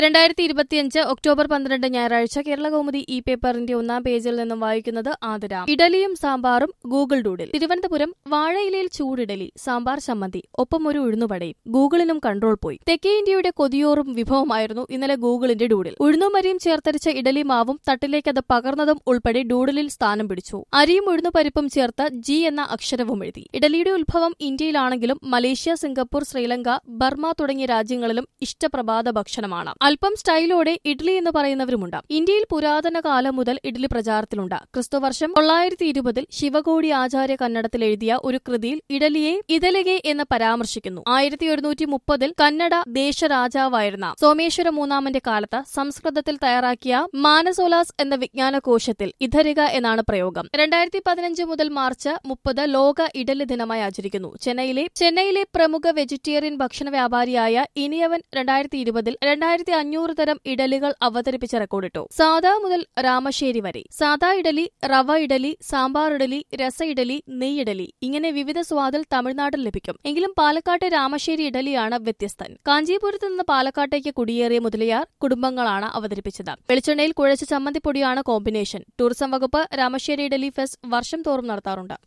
രണ്ടായിരത്തി ഇരുപത്തിയഞ്ച് ഒക്ടോബർ പന്ത്രണ്ട് ഞായറാഴ്ച കേരള കൗമുദി ഇ പേപ്പറിന്റെ ഒന്നാം പേജിൽ നിന്നും വായിക്കുന്നത് ആതിര ഇഡലിയും സാമ്പാറും ഗൂഗിൾ ഡൂഡിൽ തിരുവനന്തപുരം വാഴയിലയിൽ ചൂടിഡലി സാമ്പാർ ചമ്മന്തി ഒപ്പം ഒരു ഉഴുന്നുപടയും ഗൂഗിളിനും കൺട്രോൾ പോയി തെക്കേ ഇന്ത്യയുടെ കൊതിയോറും വിഭവമായിരുന്നു ഇന്നലെ ഗൂഗിളിന്റെ ഡൂഡിൽ ഉഴുന്നുമരിയും ചേർത്തരിച്ച ഇഡലി മാവും തട്ടിലേക്ക് അത് പകർന്നതും ഉൾപ്പെടെ ഡൂഡിലിൽ സ്ഥാനം പിടിച്ചു അരിയും ഉഴുന്നുപരിപ്പും ചേർത്ത് ജി എന്ന അക്ഷരവും എഴുതി ഇഡലിയുടെ ഉത്ഭവം ഇന്ത്യയിലാണെങ്കിലും മലേഷ്യ സിംഗപ്പൂർ ശ്രീലങ്ക ബർമ തുടങ്ങിയ രാജ്യങ്ങളിലും ഇഷ്ടപ്രഭാത ഭക്ഷണമാണ് അല്പം സ്റ്റൈലോടെ ഇഡ്ലി എന്ന് പറയുന്നവരുമുണ്ട് ഇന്ത്യയിൽ പുരാതന കാലം മുതൽ ഇഡ്ലി പ്രചാരത്തിലുണ്ട് ക്രിസ്തുവർഷം തൊള്ളായിരത്തി ഇരുപതിൽ ശിവകോടി ആചാര്യ കന്നഡത്തിൽ എഴുതിയ ഒരു കൃതിയിൽ ഇഡലിയെ ഇതലകെ എന്ന് പരാമർശിക്കുന്നു ആയിരത്തി ഒരുന്നൂറ്റി മുപ്പതിൽ കന്നഡ ദേശരാജാവായിരുന്ന സോമേശ്വര മൂന്നാമന്റെ കാലത്ത് സംസ്കൃതത്തിൽ തയ്യാറാക്കിയ മാനസോലാസ് എന്ന വിജ്ഞാനകോശത്തിൽ ഇധരിക എന്നാണ് പ്രയോഗം രണ്ടായിരത്തി പതിനഞ്ച് മുതൽ മാർച്ച് മുപ്പത് ലോക ഇഡലി ദിനമായി ആചരിക്കുന്നു ചെന്നൈയിലെ ചെന്നൈയിലെ പ്രമുഖ വെജിറ്റേറിയൻ ഭക്ഷണ വ്യാപാരിയായ ഇനിയവൻ രണ്ടായിരത്തി ഇരുപതിൽ രണ്ടായിരത്തി അഞ്ഞൂറ് തരം ഇഡലികൾ അവതരിപ്പിച്ച റെക്കോർഡിട്ടു സാദാ മുതൽ രാമശ്ശേരി വരെ സാദാ ഇഡലി റവ ഇഡലി സാമ്പാർ ഇഡലി രസ ഇഡലി നെയ്യ് ഇഡലി ഇങ്ങനെ വിവിധ സ്വാദിൽ തമിഴ്നാട്ടിൽ ലഭിക്കും എങ്കിലും പാലക്കാട്ടെ രാമശ്ശേരി ഇഡലിയാണ് വ്യത്യസ്തൻ കാഞ്ചീപുരത്ത് നിന്ന് പാലക്കാട്ടേക്ക് കുടിയേറിയ മുതലിയാർ കുടുംബങ്ങളാണ് അവതരിപ്പിച്ചത് വെളിച്ചെണ്ണയിൽ കുഴച്ച ചമ്മന്തിപ്പൊടിയാണ് കോമ്പിനേഷൻ ടൂറിസം വകുപ്പ് രാമശ്ശേരി ഇഡലി ഫെസ്റ്റ് വർഷം തോറും നടത്താറുണ്ട്